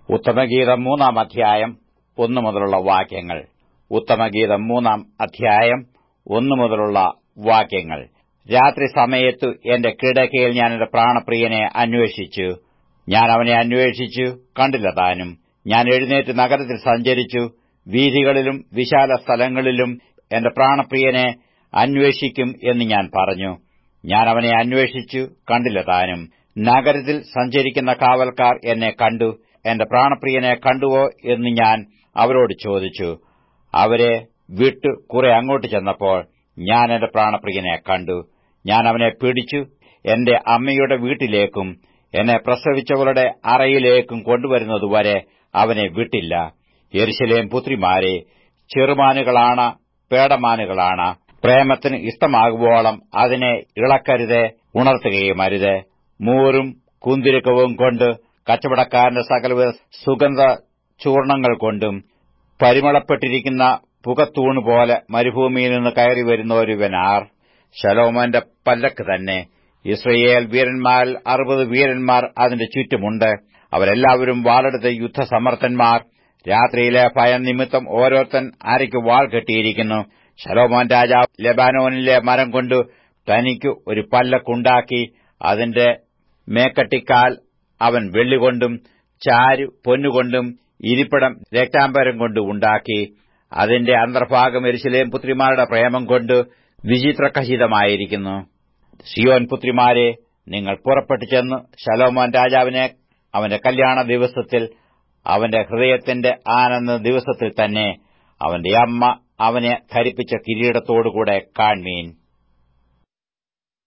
ഉത്തമഗീതം മൂന്നാം അധ്യായം ഒന്നു മുതലുള്ള വാക്യങ്ങൾ ഉത്തമഗീതം മൂന്നാം അധ്യായം ഒന്നു മുതലുള്ള വാക്യങ്ങൾ രാത്രി സമയത്തു എന്റെ കിടക്കയിൽ ഞാൻ എന്റെ പ്രാണപ്രിയനെ അന്വേഷിച്ചു ഞാൻ അവനെ അന്വേഷിച്ചു കണ്ടില്ല താനും ഞാൻ എഴുന്നേറ്റ് നഗരത്തിൽ സഞ്ചരിച്ചു വീഥികളിലും വിശാല സ്ഥലങ്ങളിലും എന്റെ പ്രാണപ്രിയനെ അന്വേഷിക്കും എന്ന് ഞാൻ പറഞ്ഞു ഞാൻ അവനെ അന്വേഷിച്ചു കണ്ടില്ല താനും നഗരത്തിൽ സഞ്ചരിക്കുന്ന കാവൽക്കാർ എന്നെ കണ്ടു എന്റെ പ്രാണപ്രിയനെ കണ്ടുവോ എന്ന് ഞാൻ അവരോട് ചോദിച്ചു അവരെ വിട്ടു കുറെ അങ്ങോട്ട് ചെന്നപ്പോൾ ഞാൻ എന്റെ പ്രാണപ്രിയനെ കണ്ടു ഞാൻ അവനെ പിടിച്ചു എന്റെ അമ്മയുടെ വീട്ടിലേക്കും എന്നെ പ്രസവിച്ചവളുടെ അറയിലേക്കും കൊണ്ടുവരുന്നതുവരെ അവനെ വിട്ടില്ല യെരുശലേം പുത്രിമാരെ ചെറുമാനുകളാണ് പേടമാനുകളാണ് പ്രേമത്തിന് ഇഷ്ടമാകുവോളം അതിനെ ഇളക്കരുത് ഉണർത്തുകയും അരുത് മൂറും കുന്തിരുക്കവും കൊണ്ട് കച്ചവടക്കാരന്റെ സകലവിധ സുഗന്ധ ചൂർണങ്ങൾ കൊണ്ടും പരിമളപ്പെട്ടിരിക്കുന്ന പുകത്തൂണ് പോലെ മരുഭൂമിയിൽ നിന്ന് കയറി വരുന്ന ഒരുവനാർ ശലോമോന്റെ പല്ലക്ക് തന്നെ ഇസ്രയേൽ വീരന്മാരിൽ അറുപത് വീരന്മാർ അതിന്റെ ചുറ്റുമുണ്ട് അവരെല്ലാവരും വാളെടുത്ത യുദ്ധസമർത്ഥന്മാർ രാത്രിയിലെ ഭയം നിമിത്തം ഓരോരുത്തൻ അരയ്ക്ക് വാൾ കെട്ടിയിരിക്കുന്നു ശലോമോൻ രാജാവ് ലെബാനോനിലെ മരം കൊണ്ട് തനിക്ക് ഒരു പല്ലക്കുണ്ടാക്കി അതിന്റെ മേക്കട്ടിക്കാൽ അവൻ വെള്ളികൊണ്ടും ചാരു പൊന്നുകൊണ്ടും ഇരിപ്പിടം രക്താംബരം കൊണ്ട് ഉണ്ടാക്കി അതിന്റെ അന്തർഭാഗം എരിശിലേം പുത്രിമാരുടെ പ്രേമം കൊണ്ട് വിചിത്രഖചിതമായിരിക്കുന്നു സിയോൻ പുത്രിമാരെ നിങ്ങൾ പുറപ്പെട്ടു ചെന്ന് ശലോമോൻ രാജാവിനെ അവന്റെ കല്യാണ ദിവസത്തിൽ അവന്റെ ഹൃദയത്തിന്റെ ആനന്ദ ദിവസത്തിൽ തന്നെ അവന്റെ അമ്മ അവനെ ധരിപ്പിച്ച കിരീടത്തോടുകൂടെ കാൺമീൻ